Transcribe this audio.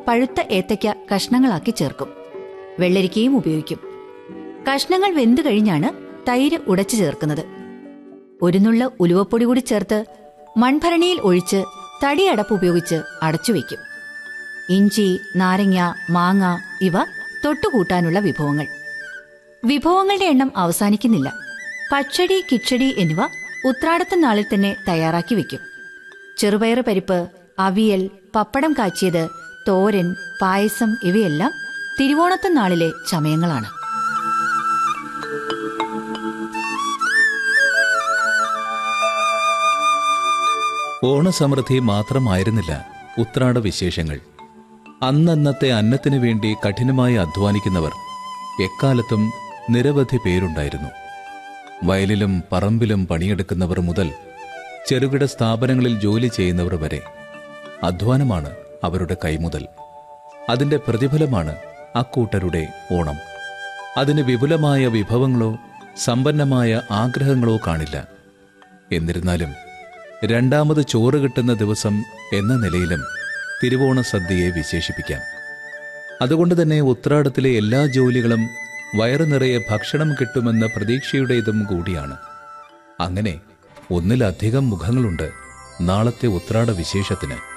പഴുത്ത ഏത്തയ്ക്ക കഷ്ണങ്ങളാക്കി ചേർക്കും വെള്ളരിക്കയും ഉപയോഗിക്കും കഷ്ണങ്ങൾ വെന്തു കഴിഞ്ഞാണ് തൈര് ഉടച്ചു ചേർക്കുന്നത് ഒരു നുള്ള ഉലുവപ്പൊടി കൂടി ചേർത്ത് മൺഭരണിയിൽ ഒഴിച്ച് തടിയടപ്പ് ഉപയോഗിച്ച് അടച്ചുവെക്കും ഇഞ്ചി നാരങ്ങ മാങ്ങ ഇവ തൊട്ടുകൂട്ടാനുള്ള വിഭവങ്ങൾ വിഭവങ്ങളുടെ എണ്ണം അവസാനിക്കുന്നില്ല പച്ചടി കിച്ചടി എന്നിവ ഉത്രാടത്ത നാളിൽ തന്നെ തയ്യാറാക്കി വെക്കും ചെറുപയറ് പരിപ്പ് അവിയൽ പപ്പടം കാച്ചിയത് തോരൻ പായസം ഇവയെല്ലാം തിരുവോണത്ത നാളിലെ ചമയങ്ങളാണ് ഓണസമൃദ്ധി മാത്രമായിരുന്നില്ല ഉത്രാട വിശേഷങ്ങൾ അന്നന്നത്തെ അന്നത്തിനു വേണ്ടി കഠിനമായി അധ്വാനിക്കുന്നവർ എക്കാലത്തും നിരവധി പേരുണ്ടായിരുന്നു വയലിലും പറമ്പിലും പണിയെടുക്കുന്നവർ മുതൽ ചെറുകിട സ്ഥാപനങ്ങളിൽ ജോലി ചെയ്യുന്നവർ വരെ അധ്വാനമാണ് അവരുടെ കൈമുതൽ അതിന്റെ പ്രതിഫലമാണ് അക്കൂട്ടരുടെ ഓണം അതിന് വിപുലമായ വിഭവങ്ങളോ സമ്പന്നമായ ആഗ്രഹങ്ങളോ കാണില്ല എന്നിരുന്നാലും രണ്ടാമത് ചോറ് കിട്ടുന്ന ദിവസം എന്ന നിലയിലും തിരുവോണ സദ്യയെ വിശേഷിപ്പിക്കാം അതുകൊണ്ട് തന്നെ ഉത്രാടത്തിലെ എല്ലാ ജോലികളും വയറു നിറയെ ഭക്ഷണം കിട്ടുമെന്ന പ്രതീക്ഷയുടേതും കൂടിയാണ് അങ്ങനെ ഒന്നിലധികം മുഖങ്ങളുണ്ട് നാളത്തെ ഉത്രാട വിശേഷത്തിന്